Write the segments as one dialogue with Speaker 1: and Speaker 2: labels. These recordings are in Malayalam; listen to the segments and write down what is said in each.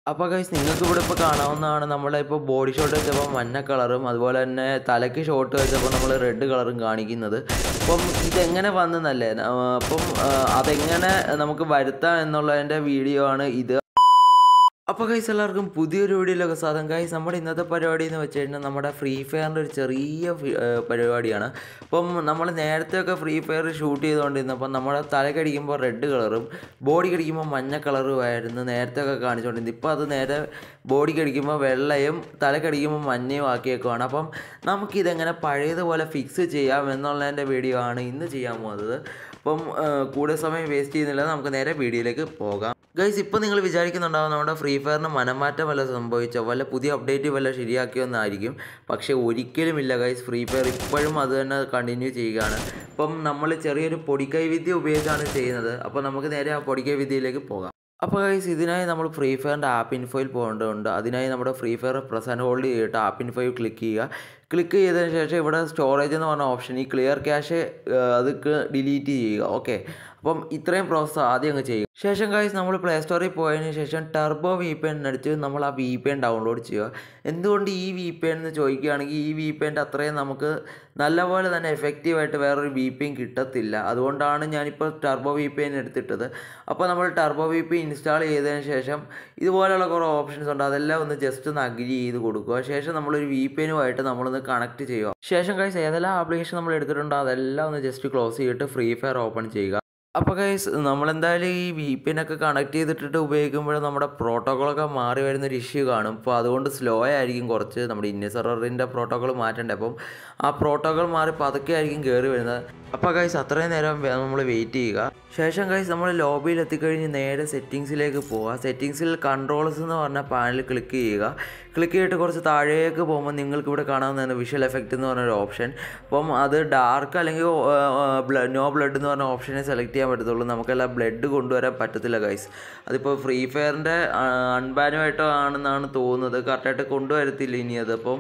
Speaker 1: അപ്പോൾ ഗൈസ് നിങ്ങൾക്ക് ഇവിടെ ഇപ്പോൾ കാണാവുന്നതാണ് നമ്മളെ ഇപ്പോൾ ബോഡി ഷോട്ട് വെച്ചപ്പോൾ മഞ്ഞ കളറും അതുപോലെ തന്നെ തലയ്ക്ക് ഷോട്ട് വെച്ചപ്പോൾ നമ്മൾ റെഡ് കളറും കാണിക്കുന്നത് അപ്പം ഇതെങ്ങനെ വന്നെന്നല്ലേ ആ, അപ്പം ആ, അതെങ്ങനെ നമുക്ക് വരുത്താം എന്നുള്ളതിൻ്റെ വീഡിയോ ആണ് ഇത് അപ്പോൾ ഗൈസ് എല്ലാവർക്കും പുതിയൊരു വീഡിയോയിലൊക്കെ സാധനം ഗൈസ് നമ്മുടെ ഇന്നത്തെ പരിപാടി എന്ന് വെച്ച് കഴിഞ്ഞാൽ നമ്മുടെ ഫ്രീ ഫയറിൻ്റെ ഒരു ചെറിയ ഫി- ഏർ പരിപാടിയാണ് അപ്പം നമ്മൾ നേരത്തെയൊക്കെ ഫ്രീ ഫയർ ഷൂട്ട് ചെയ്തുകൊണ്ടിരുന്നപ്പം നമ്മുടെ തലക്കടിക്കുമ്പോൾ റെഡ് കളറും ബോഡി കടിക്കുമ്പോൾ മഞ്ഞ കളറും ആയിരുന്നു നേരത്തെ ഒക്കെ കാണിച്ചുകൊണ്ടിരുന്നത് ഇപ്പോൾ അത് നേരെ ബോഡി കടിക്കുമ്പോൾ വെള്ളയും തലക്കടിക്കുമ്പോൾ മഞ്ഞയും ആക്കിയേക്കുവാണ് അപ്പം നമുക്കിതെങ്ങനെ പഴയതുപോലെ ഫിക്സ് ചെയ്യാം എന്നുള്ളതിൻ്റെ വീഡിയോ ആണ് ഇന്ന് ചെയ്യാൻ പോകുന്നത് അപ്പം ഏർ കൂടുതൽ സമയം വേസ്റ്റ് ചെയ്യുന്നില്ല നമുക്ക് നേരെ വീഡിയോയിലേക്ക് പോകാം ഗൈസ് ഇപ്പോൾ നിങ്ങൾ വിചാരിക്കുന്നുണ്ടാവും നമ്മുടെ ഫ്രീ ഫയറിന് മനമാറ്റം വല്ല സംഭവിച്ചോ വല്ല പുതിയ അപ്ഡേറ്റ് വല്ല ശരിയാക്കിയോ എന്നായിരിക്കും പക്ഷേ ഒരിക്കലുമില്ല ഗൈസ് ഫ്രീ ഫയർ ഇപ്പോഴും അത് തന്നെ കണ്ടിന്യൂ ചെയ്യുകയാണ് അപ്പം നമ്മൾ ചെറിയൊരു പൊടിക്കൈ വിദ്യ ഉപയോഗിച്ചാണ് ചെയ്യുന്നത് അപ്പോൾ നമുക്ക് നേരെ ആ പൊടിക്കൈ വിദ്യയിലേക്ക് പോകാം അപ്പോൾ ഗൈസ് ഇതിനായി നമ്മൾ ഫ്രീ ഫയറിൻ്റെ ആപ്പ് ഇൻഫോയിൽ പോകേണ്ടതുണ്ട് അതിനായി നമ്മുടെ Free Fire press and hold ചെയ്തിട്ട് ആപ്പ് ഇൻഫോയിൽ ക്ലിക്ക് ചെയ്യുക ക്ലിക്ക് ചെയ്തതിന് ശേഷം ഇവിടെ സ്റ്റോറേജ് എന്ന് പറഞ്ഞ ഓപ്ഷൻ ഈ ക്ലിയർ ക്യാഷ് അത് ഡിലീറ്റ് ചെയ്യുക ഓക്കെ അപ്പം ഇത്രയും പ്രോസസ്സ് ആദ്യം അങ്ങ് ചെയ്യുക ശേഷം ഗൈസ് നമ്മൾ പ്ലേ സ്റ്റോറിൽ പോയതിന് ശേഷം ടെർബോ വി പി എൻ അടിച്ച് നമ്മൾ ആ വി പി എൻ ഡൗൺലോഡ് ചെയ്യുക എന്തുകൊണ്ട് ഈ വി പി എൻ എന്ന് ചോദിക്കുകയാണെങ്കിൽ ഈ വി പി എൻ്റെ അത്രയും നമുക്ക് നല്ലപോലെ തന്നെ എഫക്റ്റീവായിട്ട് വേറൊരു വി പി എൻ കിട്ടത്തില്ല അതുകൊണ്ടാണ് ഞാനിപ്പോൾ ടെർബോ വി പി എൻ എടുത്തിട്ടത് അപ്പോൾ നമ്മൾ ടെർബോ വി പി ഇൻസ്റ്റാൾ ചെയ്തതിന് ശേഷം ഇതുപോലെയുള്ള കുറേ ഓപ്ഷൻസ് ഉണ്ട് അതെല്ലാം ഒന്ന് ജസ്റ്റ് ഒന്ന് അഗ്രി ചെയ്ത് കൊടുക്കുക ശേഷം നമ്മളൊരു വി പി എനുമായിട്ട് നമ്മളൊന്ന് കണക്ട് ചെയ്യുക ശേഷം കൈസ് ഏതെല്ലാം ആപ്ലിക്കേഷൻ നമ്മൾ എടുത്തിട്ടുണ്ടോ അതെല്ലാം ഒന്ന് ജസ്റ്റ് ക്ലോസ് ചെയ്തിട്ട് ഫ്രീ ഫയർ ഓപ്പൺ ചെയ്യുക അപ്പോൾ കൈസ് നമ്മളെന്തായാലും ഈ വി പി ഒക്കെ കണക്ട് ചെയ്തിട്ടിട്ട് ഉപയോഗിക്കുമ്പോൾ നമ്മുടെ പ്രോട്ടോക്കോളൊക്കെ മാറി വരുന്നൊരു ഇഷ്യൂ കാണും അപ്പോൾ അതുകൊണ്ട് സ്ലോ ആയിരിക്കും കുറച്ച് നമ്മുടെ ഇന്ത്യ സെർവറിൻ്റെ പ്രോട്ടോക്കോൾ മാറ്റണ്ടേ അപ്പം ആ പ്രോട്ടോക്കോൾ മാറി പതുക്കെ ആയിരിക്കും കയറി വരുന്നത് അപ്പോൾ കൈസ് അത്രയും നേരം നമ്മൾ വെയിറ്റ് ചെയ്യുക ശേഷം കൈസ് നമ്മൾ ലോബിയിൽ എത്തിക്കഴിഞ്ഞ് നേരെ സെറ്റിങ്സിലേക്ക് പോവുക സെറ്റിങ്സിൽ കൺട്രോൾസ് എന്ന് പറഞ്ഞ പാനൽ ക്ലിക്ക് ചെയ്യുക ക്ലിക്ക് ചെയ്തിട്ട് കുറച്ച് താഴേക്ക് പോകുമ്പോൾ നിങ്ങൾക്ക് ഇവിടെ കാണാവുന്നതാണ് വിഷ്വൽ എഫക്റ്റ് എന്ന് പറഞ്ഞൊരു ഓപ്ഷൻ അപ്പം അത് ഡാർക്ക് അല്ലെങ്കിൽ ബ്ലഡ് നോ ബ്ലഡ് എന്ന് പറഞ്ഞ ഓപ്ഷനെ സെലക്ട് ചെയ്യാൻ പറ്റത്തുള്ളൂ നമുക്കെല്ലാം ബ്ലഡ് കൊണ്ടുവരാൻ പറ്റത്തില്ല ഗൈസ് അതിപ്പോൾ ഫ്രീ ഫയറിൻ്റെ അൺബാനുമായിട്ടോ ആണെന്നാണ് തോന്നുന്നത് കറക്റ്റായിട്ട് കൊണ്ടുവരത്തില്ല ഇനി അത് അപ്പം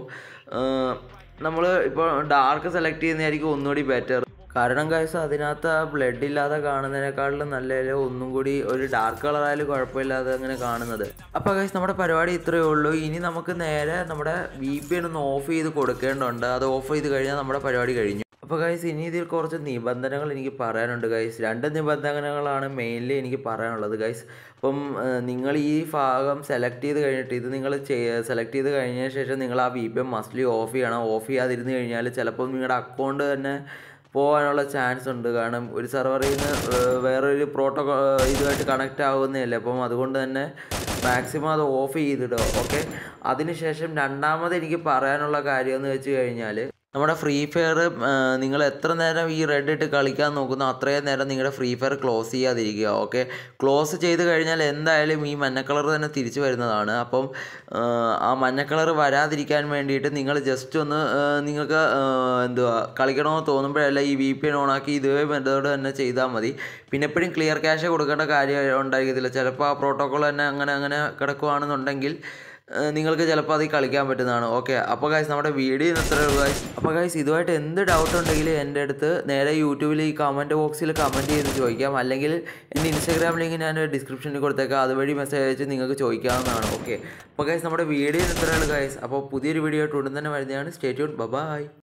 Speaker 1: നമ്മൾ ഇപ്പോൾ ഡാർക്ക് സെലക്ട് ചെയ്യുന്നതായിരിക്കും ഒന്നുകൂടി ബെറ്റർ കാരണം ഗൈസ് അതിനകത്ത് ആ ബ്ലഡ് ഇല്ലാതെ കാണുന്നതിനേക്കാളും നല്ല ഒന്നും കൂടി ഒരു ഡാർക്ക് കളർ ആയാലും കുഴപ്പമില്ലാതെ അങ്ങനെ കാണുന്നത് അപ്പോൾ ഗൈസ് നമ്മുടെ പരിപാടി ഇത്രയേ ഉള്ളൂ ഇനി നമുക്ക് നേരെ നമ്മുടെ വി പി ഒന്ന് ഓഫ് ചെയ്ത് കൊടുക്കേണ്ടതുണ്ട് അത് ഓഫ് ചെയ്ത് കഴിഞ്ഞാൽ നമ്മുടെ പരിപാടി കഴിഞ്ഞു അപ്പോൾ ഗൈസ് ഇനി ഇതിൽ കുറച്ച് നിബന്ധനകൾ എനിക്ക് പറയാനുണ്ട് ഗൈസ് രണ്ട് നിബന്ധനകളാണ് മെയിൻലി എനിക്ക് പറയാനുള്ളത് ഗൈസ് അപ്പം ഏഹ്, നിങ്ങൾ ഈ ഭാഗം സെലക്ട് ചെയ്ത് കഴിഞ്ഞിട്ട് ഇത് നിങ്ങൾ സെലക്ട് ചെയ്ത് കഴിഞ്ഞതിന് ശേഷം നിങ്ങൾ ആ V P M mostly off ചെയ്യണം ഓഫ് ചെയ്യാതിരുന്ന് കഴിഞ്ഞാൽ ചിലപ്പം നിങ്ങളുടെ അക്കൗണ്ട് തന്നെ പോകാനുള്ള ചാൻസ് ഉണ്ട് കാരണം ഒരു സെർവറിൽ നിന്ന് ഏഹ്, വേറൊരു പ്രോട്ടോകോ ഇതുമായിട്ട് കണക്റ്റ് ആവുന്നതല്ലേ അപ്പം അതുകൊണ്ട് തന്നെ മാക്സിമം അത് ഓഫ് ചെയ്തിടുക ഓക്കെ അതിനുശേഷം രണ്ടാമത് എനിക്ക് പറയാനുള്ള കാര്യം എന്ന് വെച്ച് കഴിഞ്ഞാൽ നമ്മുടെ ഫ്രീ ഫയർ നിങ്ങൾ എത്ര നേരം ഈ റെഡ് ഇട്ട് കളിക്കാൻ നോക്കുന്നോ അത്രയും നേരം നിങ്ങളുടെ ഫ്രീ ഫയർ ക്ലോസ് ചെയ്യാതിരിക്കുക ഓക്കെ ക്ലോസ് ചെയ്ത് കഴിഞ്ഞാൽ എന്തായാലും ഈ മഞ്ഞ കളർ തന്നെ തിരിച്ചു വരുന്നതാണ് അപ്പം ആ, ആ മഞ്ഞ കളർ വരാതിരിക്കാൻ വേണ്ടിയിട്ട് നിങ്ങൾ ജസ്റ്റ് ഒന്ന് ആ, നിങ്ങൾക്ക് ആ, എന്തുവാ കളിക്കണമെന്ന് തോന്നുമ്പോഴല്ല ഈ വി പി എൻ ഓണാക്കി ഇതേ മെത്തേഡ് തന്നെ ചെയ്താൽ മതി പിന്നെ എപ്പോഴും ക്ലിയർ ക്യാഷ് കൊടുക്കേണ്ട കാര്യം ഉണ്ടായിരിക്കത്തില്ല ചിലപ്പോൾ ആ പ്രോട്ടോക്കോൾ തന്നെ അങ്ങനെ അങ്ങനെ കിടക്കുകയാണെന്നുണ്ടെങ്കിൽ ഏഹ് നിങ്ങൾക്ക് ചിലപ്പോൾ അതിൽ കളിക്കാൻ പറ്റുന്നതാണ് ഓക്കെ അപ്പോൾ ഗൈസ് നമ്മുടെ വീഡിയോ ഇന്ന് ഇത്രയേ ഉള്ളൂ ഗൈസ് അപ്പോൾ ഗൈസ് ഇതുമായിട്ട് എന്ത് ഡൗട്ട് ഉണ്ടെങ്കിലും എൻ്റെ അടുത്ത് നേരെ യൂട്യൂബിൽ ഈ കമൻറ്റ് ബോക്സിൽ കമൻറ്റ് ചെയ്ത് ചോദിക്കാം അല്ലെങ്കിൽ എൻ്റെ ഇൻസ്റ്റാഗ്രാം ലിങ്ക് ഞാൻ ഡിസ്ക്രിപ്ഷനിൽ കൊടുത്തേക്കാം അതുവഴി മെസ്സേജ് അയച്ച് നിങ്ങൾക്ക് ചോദിക്കാവുന്നതാണ് ഓക്കെ അപ്പോൾ ഗൈസ് നമ്മുടെ വീഡിയോ ഇന്ന് ഇത്രയേ ഉള്ളൂ ഗൈസ് അപ്പോൾ പുതിയൊരു വീഡിയോ ആയിട്ട് ഉടൻ തന്നെ വരുന്നതാണ് സ്റ്റേ ട്യൂൺ ബൈ